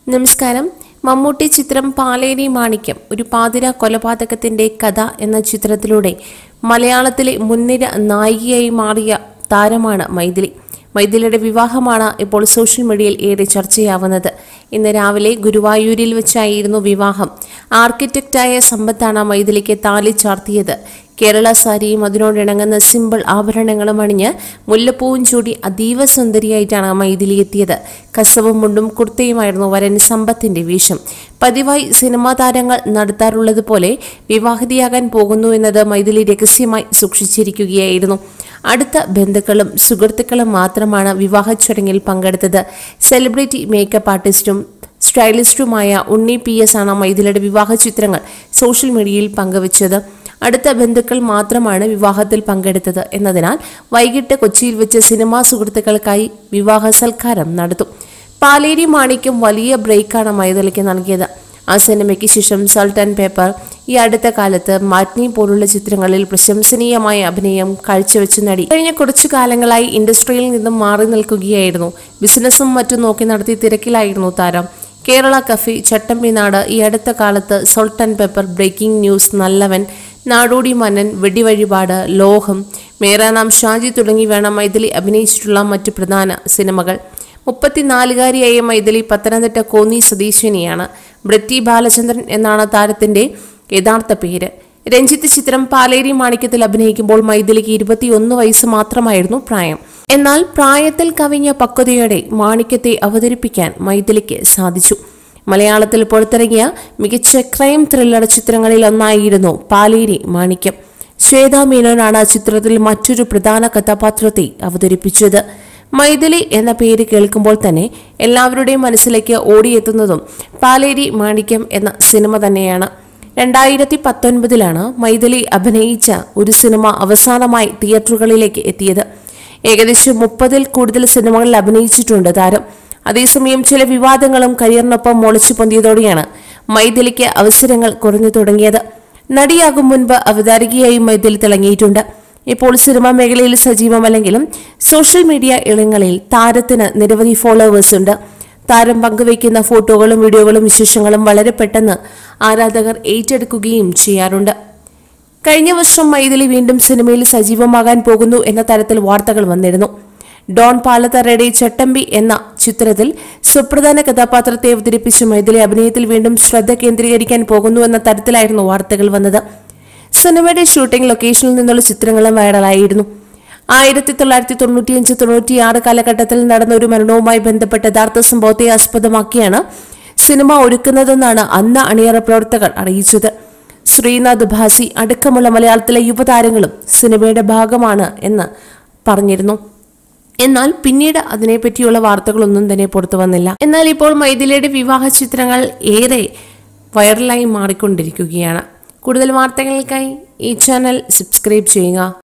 നമസ്കാരം മമ്മൂട്ടി ചിത്രം പാലേരി മാണിക്യം ഒരു പാതിര കൊലപാതകത്തിന്റെ കഥ എന്ന ചിത്രത്തിലൂടെ മലയാളത്തിലെ മുൻനിര നായികയായി മാറിയ താരമാണ് മൈഥിലി മൈഥിലിയുടെ വിവാഹമാണ് ഇപ്പോൾ സോഷ്യൽ മീഡിയയിൽ ഏറെ ചർച്ചയാവുന്നത് ഇന്ന് രാവിലെ ഗുരുവായൂരിൽ വെച്ചായിരുന്നു വിവാഹം ആർക്കിടെക്റ്റായ സമ്പത്താണ് മൈഥിലിക്ക് താലി ചാർത്തിയത് കേരള സാരിയും അതിനോടിണങ്ങുന്ന സിമ്പിൾ ആഭരണങ്ങളും അണിഞ്ഞ് മുല്ലപ്പൂവും ചൂടി അതീവ സുന്ദരിയായിട്ടാണ് മൈഥിലി എത്തിയത് കസവും മുണ്ടും കുർത്തയുമായിരുന്നു വരൻ സമ്പത്തിന്റെ വേഷം പതിവായി സിനിമാ താരങ്ങൾ നടത്താറുള്ളത് പോലെ വിവാഹിതയാകാൻ പോകുന്നു എന്നത് മൈഥിലി രഹസ്യമായി സൂക്ഷിച്ചിരിക്കുകയായിരുന്നു അടുത്ത ബന്ധുക്കളും സുഹൃത്തുക്കളും മാത്രമാണ് വിവാഹ ചടങ്ങിൽ പങ്കെടുത്തത് സെലിബ്രിറ്റി മേക്കപ്പ് ആർട്ടിസ്റ്റും സ്റ്റൈലിസ്റ്റുമായ ഉണ്ണി പി എസ് ആണ് മൈഥിലിയുടെ വിവാഹ ചിത്രങ്ങൾ സോഷ്യൽ മീഡിയയിൽ പങ്കുവച്ചത് അടുത്ത ബന്ധുക്കൾ മാത്രമാണ് വിവാഹത്തിൽ പങ്കെടുത്തത് എന്നതിനാൽ വൈകിട്ട് കൊച്ചിയിൽ വെച്ച് സിനിമാ സുഹൃത്തുക്കൾക്കായി വിവാഹ സൽക്കാരം നടത്തും പാലേരി മാണിക്കും വലിയ ബ്രേക്കാണ് മൈഥിലിക്ക് നൽകിയത് ആ സിനിമയ്ക്ക് ശേഷം സൾട്ട് ആൻഡ് പേപ്പർ ഈ അടുത്ത കാലത്ത് മാറ്റ്നി പോലുള്ള ചിത്രങ്ങളിൽ പ്രശംസനീയമായ അഭിനയം കാഴ്ചവെച്ച് നടി കഴിഞ്ഞ കുറച്ചു കാലങ്ങളായി ഇൻഡസ്ട്രിയിൽ നിന്നും മാറി നിൽക്കുകയായിരുന്നു ബിസിനസ്സും മറ്റും നോക്കി നടത്തി തിരക്കിലായിരുന്നു താരം കേരള കഫി ചട്ടമ്പിനാട് ഈ അടുത്ത കാലത്ത് salt and pepper breaking news Nallavan Nadodi മന്നൻ വെടിവഴിപാട് ലോഹം മേരാനാം ഷാജി തുടങ്ങി വേണം മൈഥിലി അഭിനയിച്ചിട്ടുള്ള മറ്റു പ്രധാന സിനിമകൾ മുപ്പത്തിനാലുകാരിയായ മൈഥിലി പത്തനംതിട്ട കോന്നി സ്വദേശിനിയാണ് ബ്രിറ്റി ബാലചന്ദ്രൻ എന്നാണ് താരത്തിന്റെ യഥാർത്ഥ പേര് രഞ്ജിത്ത് ചിത്രം പാലേരി മാണിക്യത്തിൽ അഭിനയിക്കുമ്പോൾ മൈഥിലിക്ക് ഇരുപത്തിയൊന്ന് വയസ്സ് മാത്രമായിരുന്നു പ്രായം എന്നാൽ പ്രായത്തിൽ കവിഞ്ഞ പക്വതയോടെ മാണിക്യത്തെ അവതരിപ്പിക്കാൻ മൈഥിലിക്ക് സാധിച്ചു മലയാളത്തിൽ പുറത്തിറങ്ങിയ മികച്ച ക്രൈം ത്രില്ലർ ചിത്രങ്ങളിൽ ഒന്നായിരുന്നു പാലേരി മാണിക്യം ശ്വേത മേനോനാണ് ചിത്രത്തിൽ മറ്റൊരു പ്രധാന കഥാപാത്രത്തെ അവതരിപ്പിച്ചത് മൈഥിലി എന്ന പേര് കേൾക്കുമ്പോൾ തന്നെ എല്ലാവരുടെയും മനസ്സിലേക്ക് ഓടിയെത്തുന്നതും പാലേരി മാണിക്യം എന്ന സിനിമ തന്നെയാണ് രണ്ടായിരത്തി പത്തൊൻപതിലാണ് മൈഥിലി അഭിനയിച്ച ഒരു സിനിമ അവസാനമായി തിയേറ്ററുകളിലേക്ക് എത്തിയത് ഏകദേശം മുപ്പതിൽ കൂടുതൽ സിനിമകളിൽ അഭിനയിച്ചിട്ടുണ്ട് താരം അതേസമയം ചില വിവാദങ്ങളും കരിയറിനൊപ്പം മുളച്ചു പൊന്തിയതോടെയാണ് മൈഥിലിക്ക് അവസരങ്ങൾ കുറഞ്ഞു തുടങ്ങിയത് നടിയാകും മുൻപ് അവതാരികയായി മൈഥിലി തിളങ്ങിയിട്ടുണ്ട് ഇപ്പോൾ സിനിമാ മേഖലയിൽ സജീവമല്ലെങ്കിലും സോഷ്യൽ മീഡിയ ഇളങ്ങളിൽ താരത്തിന് നിരവധി ഫോളോവേഴ്സ് ഉണ്ട് താരം പങ്കുവയ്ക്കുന്ന ഫോട്ടോകളും വീഡിയോകളും വിശേഷങ്ങളും വളരെ പെട്ടെന്ന് ആരാധകർ ഏറ്റെടുക്കുകയും ചെയ്യാറുണ്ട് കഴിഞ്ഞ വർഷം മൈഥിലി വീണ്ടും സിനിമയിൽ സജീവമാകാൻ പോകുന്നു എന്ന തരത്തിൽ വാർത്തകൾ വന്നിരുന്നു ഡോൺ പാലത്തറയുടെ ചട്ടമ്പി എന്ന ചിത്രത്തിൽ സുപ്രധാന കഥാപാത്രത്തെ അവതരിപ്പിച്ച് മൈഥിലി അഭിനയത്തിൽ വീണ്ടും ശ്രദ്ധ കേന്ദ്രീകരിക്കാൻ പോകുന്നു എന്ന തരത്തിലായിരുന്നു വാർത്തകൾ വന്നത് സിനിമയുടെ ഷൂട്ടിംഗ് ലൊക്കേഷനിൽ നിന്നുള്ള ചിത്രങ്ങളും വൈറലായിരുന്നു ആയിരത്തി തൊള്ളായിരത്തി തൊണ്ണൂറ്റിയഞ്ച് തൊണ്ണൂറ്റിയാറ് കാലഘട്ടത്തിൽ നടന്ന ഒരു മരണവുമായി ബന്ധപ്പെട്ട യഥാർത്ഥ സംഭവത്തെ ആസ്പദമാക്കിയാണ് സിനിമ ഒരുക്കുന്നതെന്നാണ് അന്ന് അണിയറ പ്രവർത്തകർ അറിയിച്ചത് ശ്രീനാഥ് ഭാസി അടക്കമുള്ള മലയാളത്തിലെ യുവതാരങ്ങളും സിനിമയുടെ ഭാഗമാണ് എന്ന് പറഞ്ഞിരുന്നു എന്നാൽ പിന്നീട് അതിനെപ്പറ്റിയുള്ള വാർത്തകളൊന്നും തന്നെ പുറത്തു വന്നില്ല എന്നാൽ ഇപ്പോൾ മൈഥിലിയുടെ വിവാഹ ചിത്രങ്ങൾ ഏറെ വൈറലായി മാറിക്കൊണ്ടിരിക്കുകയാണ് കൂടുതൽ വാർത്തകൾക്കായി ഈ ചാനൽ സബ്സ്ക്രൈബ് ചെയ്യുക